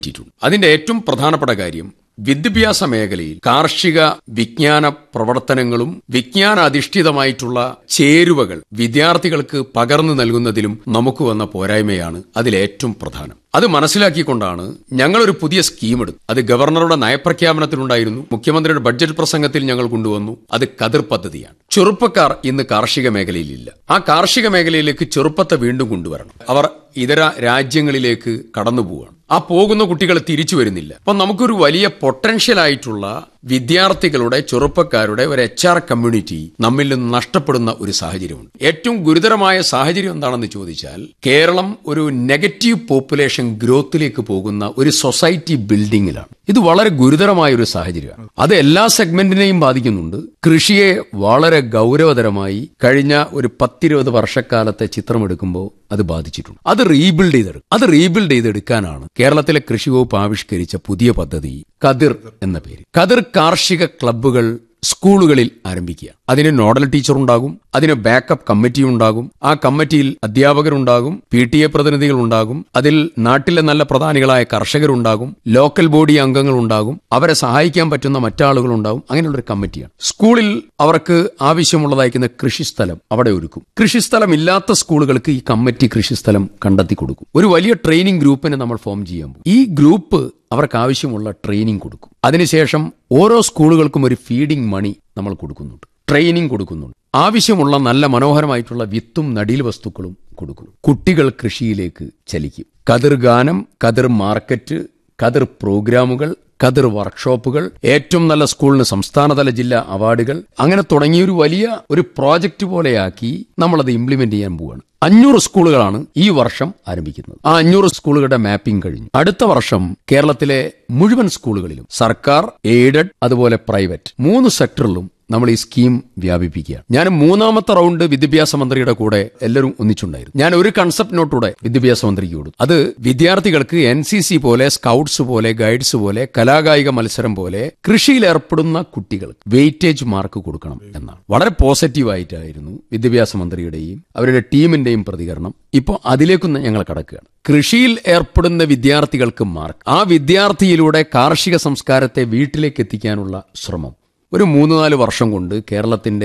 പറ്റിയിട്ടുണ്ട് അതിന്റെ ഏറ്റവും പ്രധാനപ്പെട്ട കാര്യം വിദ്യാഭ്യാസ മേഖലയിൽ കാർഷിക വിജ്ഞാന പ്രവർത്തനങ്ങളും വിജ്ഞാന അധിഷ്ഠിതമായിട്ടുള്ള ചേരുവകൾ വിദ്യാർത്ഥികൾക്ക് പകർന്നു നൽകുന്നതിലും നമുക്ക് വന്ന പോരായ്മയാണ് അതിലേറ്റവും പ്രധാനം അത് മനസ്സിലാക്കിക്കൊണ്ടാണ് ഞങ്ങളൊരു പുതിയ സ്കീം എടുത്തു അത് ഗവർണറുടെ നയപ്രഖ്യാപനത്തിലുണ്ടായിരുന്നു മുഖ്യമന്ത്രിയുടെ ബഡ്ജറ്റ് പ്രസംഗത്തിൽ ഞങ്ങൾ കൊണ്ടുവന്നു അത് കതിർ പദ്ധതിയാണ് ചെറുപ്പക്കാർ ഇന്ന് കാർഷിക മേഖലയിലില്ല ആ കാർഷിക മേഖലയിലേക്ക് ചെറുപ്പത്തെ വീണ്ടും കൊണ്ടുവരണം അവർ ഇതര രാജ്യങ്ങളിലേക്ക് കടന്നു പോവുകയാണ് ആ പോകുന്ന കുട്ടികൾ തിരിച്ചു വരുന്നില്ല അപ്പൊ നമുക്കൊരു വലിയ പൊട്ടൻഷ്യൽ ആയിട്ടുള്ള വിദ്യാർത്ഥികളുടെ ചെറുപ്പക്കാരുടെ ഒരു എച്ച് ആർ കമ്മ്യൂണിറ്റി നമ്മിൽ നിന്ന് നഷ്ടപ്പെടുന്ന ഒരു സാഹചര്യമുണ്ട് ഏറ്റവും ഗുരുതരമായ സാഹചര്യം എന്താണെന്ന് ചോദിച്ചാൽ കേരളം ഒരു നെഗറ്റീവ് പോപ്പുലേഷൻ ഗ്രോത്തിലേക്ക് പോകുന്ന ഒരു സൊസൈറ്റി ബിൽഡിംഗിലാണ് ഇത് വളരെ ഗുരുതരമായ ഒരു സാഹചര്യമാണ് അത് എല്ലാ സെഗ്മെന്റിനെയും ബാധിക്കുന്നുണ്ട് കൃഷിയെ വളരെ ഗൗരവതരമായി കഴിഞ്ഞ ഒരു പത്തിരുപത് വർഷക്കാലത്തെ ചിത്രമെടുക്കുമ്പോൾ അത് ബാധിച്ചിട്ടുണ്ട് അത് റീബിൽഡ് ചെയ്തെടുക്കും അത് റീബിൽഡ് ചെയ്തെടുക്കാനാണ് കേരളത്തിലെ കൃഷി വകുപ്പ് ആവിഷ്കരിച്ച പുതിയ പദ്ധതി കതിർ എന്ന പേര് കതിർ കാർഷിക ക്ലബ്ബുകൾ സ്കൂളുകളിൽ ആരംഭിക്കുക അതിന് നോഡൽ ടീച്ചർ ഉണ്ടാകും അതിന് ബാക്കപ്പ് കമ്മിറ്റി ഉണ്ടാകും ആ കമ്മിറ്റിയിൽ അധ്യാപകരുണ്ടാകും പി ടി എ പ്രതിനിധികൾ ഉണ്ടാകും അതിൽ നാട്ടിലെ നല്ല പ്രധാനികളായ കർഷകരുണ്ടാകും ലോക്കൽ ബോഡി അംഗങ്ങൾ ഉണ്ടാകും അവരെ സഹായിക്കാൻ പറ്റുന്ന മറ്റാളുകൾ ഉണ്ടാകും അങ്ങനെയുള്ളൊരു കമ്മിറ്റിയാണ് സ്കൂളിൽ അവർക്ക് ആവശ്യമുള്ളതായിരിക്കുന്ന കൃഷിസ്ഥലം അവിടെ ഒരുക്കും കൃഷിസ്ഥലം ഇല്ലാത്ത സ്കൂളുകൾക്ക് ഈ കമ്മിറ്റി കൃഷിസ്ഥലം കണ്ടെത്തി കൊടുക്കും ഒരു വലിയ ട്രെയിനിങ് ഗ്രൂപ്പിനെ നമ്മൾ ഫോം ചെയ്യാൻ പോകും ഈ ഗ്രൂപ്പ് അവർക്ക് ആവശ്യമുള്ള ട്രെയിനിങ് കൊടുക്കും അതിനുശേഷം ഓരോ സ്കൂളുകൾക്കും ഒരു ഫീഡിംഗ് മണി നമ്മൾ കൊടുക്കുന്നുണ്ട് ട്രെയിനിങ് കൊടുക്കുന്നുണ്ട് ആവശ്യമുള്ള നല്ല മനോഹരമായിട്ടുള്ള വിത്തും നടീൽ വസ്തുക്കളും കൊടുക്കുന്നു കുട്ടികൾ കൃഷിയിലേക്ക് ചലിക്കും കതിർ ഗാനം കതിർ മാർക്കറ്റ് കതിർ പ്രോഗ്രാമുകൾ കതിർ വർക്ക്ഷോപ്പുകൾ ഏറ്റവും നല്ല സ്കൂളിന് സംസ്ഥാനതല ജില്ലാ അവാർഡുകൾ അങ്ങനെ തുടങ്ങിയ ഒരു വലിയ ഒരു പ്രോജക്റ്റ് പോലെയാക്കി നമ്മളത് ഇംപ്ലിമെന്റ് ചെയ്യാൻ പോവുകയാണ് അഞ്ഞൂറ് സ്കൂളുകളാണ് ഈ വർഷം ആരംഭിക്കുന്നത് ആ അഞ്ഞൂറ് സ്കൂളുകളുടെ മാപ്പിംഗ് കഴിഞ്ഞു അടുത്ത വർഷം കേരളത്തിലെ മുഴുവൻ സ്കൂളുകളിലും സർക്കാർ എയ്ഡഡ് അതുപോലെ പ്രൈവറ്റ് മൂന്ന് സെക്ടറിലും നമ്മൾ ഈ സ്കീം വ്യാപിപ്പിക്കുകയാണ് ഞാൻ മൂന്നാമത്തെ റൗണ്ട് വിദ്യാഭ്യാസ മന്ത്രിയുടെ കൂടെ എല്ലാവരും ഒന്നിച്ചുണ്ടായിരുന്നു ഞാൻ ഒരു കൺസെപ്റ്റ് നോട്ടൂടെ വിദ്യാഭ്യാസ മന്ത്രിക്ക് കൊടുത്തു അത് വിദ്യാർത്ഥികൾക്ക് എൻ സി സി പോലെ സ്കൗട്ട്സ് പോലെ ഗൈഡ്സ് പോലെ കലാകായിക മത്സരം പോലെ കൃഷിയിൽ ഏർപ്പെടുന്ന കുട്ടികൾ വെയിറ്റേജ് മാർക്ക് കൊടുക്കണം എന്നാണ് വളരെ പോസിറ്റീവായിട്ടായിരുന്നു വിദ്യാഭ്യാസ മന്ത്രിയുടെയും അവരുടെ ടീമിന്റെയും പ്രതികരണം ഇപ്പോൾ അതിലേക്കൊന്ന് ഞങ്ങൾ കടക്കുകയാണ് കൃഷിയിൽ ഏർപ്പെടുന്ന വിദ്യാർത്ഥികൾക്ക് മാർക്ക് ആ വിദ്യാർത്ഥിയിലൂടെ കാർഷിക സംസ്കാരത്തെ വീട്ടിലേക്ക് എത്തിക്കാനുള്ള ശ്രമം ഒരു മൂന്ന് നാല് വർഷം കൊണ്ട് കേരളത്തിന്റെ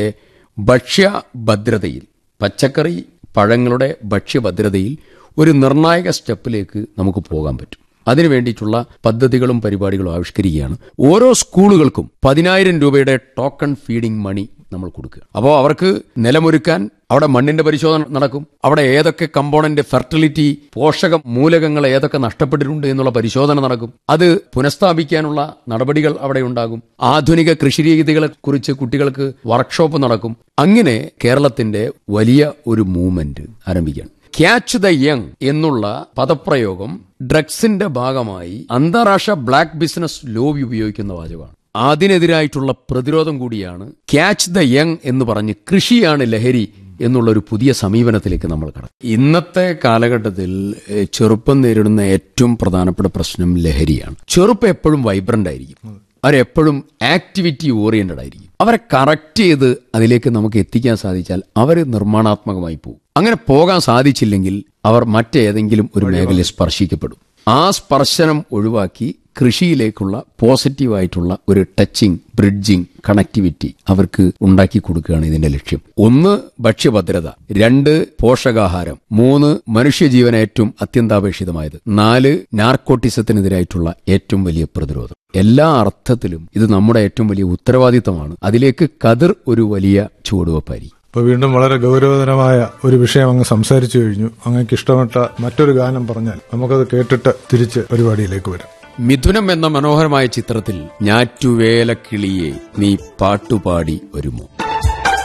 ഭക്ഷ്യഭദ്രതയിൽ പച്ചക്കറി പഴങ്ങളുടെ ഭക്ഷ്യഭദ്രതയിൽ ഒരു നിർണായക സ്റ്റെപ്പിലേക്ക് നമുക്ക് പോകാൻ പറ്റും അതിനു വേണ്ടിയിട്ടുള്ള പദ്ധതികളും പരിപാടികളും ആവിഷ്കരിക്കുകയാണ് ഓരോ സ്കൂളുകൾക്കും പതിനായിരം രൂപയുടെ ടോക്കൺ ഫീഡിംഗ് മണി നമ്മൾ കൊടുക്കുക അപ്പോൾ അവർക്ക് നിലമൊരുക്കാൻ അവിടെ മണ്ണിന്റെ പരിശോധന നടക്കും അവിടെ ഏതൊക്കെ കമ്പോണന്റ് ഫെർട്ടിലിറ്റി പോഷക മൂലകങ്ങൾ ഏതൊക്കെ നഷ്ടപ്പെട്ടിട്ടുണ്ട് എന്നുള്ള പരിശോധന നടക്കും അത് പുനഃസ്ഥാപിക്കാനുള്ള നടപടികൾ അവിടെ ഉണ്ടാകും ആധുനിക കൃഷിരീതികളെ കുറിച്ച് കുട്ടികൾക്ക് വർക്ക്ഷോപ്പ് നടക്കും അങ്ങനെ കേരളത്തിന്റെ വലിയ ഒരു മൂവ്മെന്റ് ആരംഭിക്കുകയാണ് ക്യാച്ച് ദ യങ് എന്നുള്ള പദപ്രയോഗം ഡ്രഗ്സിന്റെ ഭാഗമായി അന്താരാഷ്ട്ര ബ്ലാക്ക് ബിസിനസ് ലോബി ഉപയോഗിക്കുന്ന വാചകമാണ് അതിനെതിരായിട്ടുള്ള പ്രതിരോധം കൂടിയാണ് ക്യാച്ച് ദ യങ് എന്ന് പറഞ്ഞ് കൃഷിയാണ് ലഹരി എന്നുള്ള ഒരു പുതിയ സമീപനത്തിലേക്ക് നമ്മൾ കടക്കും ഇന്നത്തെ കാലഘട്ടത്തിൽ ഏഹ്, ചെറുപ്പം നേരിടുന്ന ഏറ്റവും പ്രധാനപ്പെട്ട പ്രശ്നം ലഹരിയാണ് ചെറുപ്പം എപ്പോഴും വൈബ്രന്റ് ആയിരിക്കും അവരെപ്പോഴും ആക്ടിവിറ്റി ഓറിയന്റഡ് ആയിരിക്കും അവരെ കറക്റ്റ് ചെയ്ത് അതിലേക്ക് നമുക്ക് എത്തിക്കാൻ സാധിച്ചാൽ അവർ നിർമ്മാണാത്മകമായി പോകും അങ്ങനെ പോകാൻ സാധിച്ചില്ലെങ്കിൽ അവർ മറ്റേതെങ്കിലും ഒരു മേഖലയിൽ സ്പർശിക്കപ്പെടും ആ സ്പർശനം ഒഴിവാക്കി കൃഷിയിലേക്കുള്ള പോസിറ്റീവായിട്ടുള്ള ഒരു ടച്ചിങ് ബ്രിഡ്ജിങ് കണക്ടിവിറ്റി അവർക്ക് ഉണ്ടാക്കി കൊടുക്കുകയാണ് ഇതിന്റെ ലക്ഷ്യം ഒന്ന് ഭക്ഷ്യഭദ്രത രണ്ട് പോഷകാഹാരം മൂന്ന് മനുഷ്യജീവന ഏറ്റവും അത്യന്താപേക്ഷിതമായത് നാല് നാർക്കോട്ടിസത്തിനെതിരായിട്ടുള്ള ഏറ്റവും വലിയ പ്രതിരോധം എല്ലാ അർത്ഥത്തിലും ഇത് നമ്മുടെ ഏറ്റവും വലിയ ഉത്തരവാദിത്തമാണ് അതിലേക്ക് കതിർ ഒരു വലിയ ചുവടുവെപ്പായിരിക്കും ഇപ്പൊ വീണ്ടും വളരെ ഗൗരവതരമായ ഒരു വിഷയം അങ്ങ് സംസാരിച്ചു കഴിഞ്ഞു അങ്ങക്ക് ഇഷ്ടപ്പെട്ട മറ്റൊരു ഗാനം പറഞ്ഞാൽ നമുക്കത് കേട്ടിട്ട് തിരിച്ച് പരിപാടിയിലേക്ക് വരാം മിഥുനം എന്ന മനോഹരമായ ചിത്രത്തിൽ ഞാറ്റുവേല കിളിയെ നീ പാട്ടുപാടി വരുമോ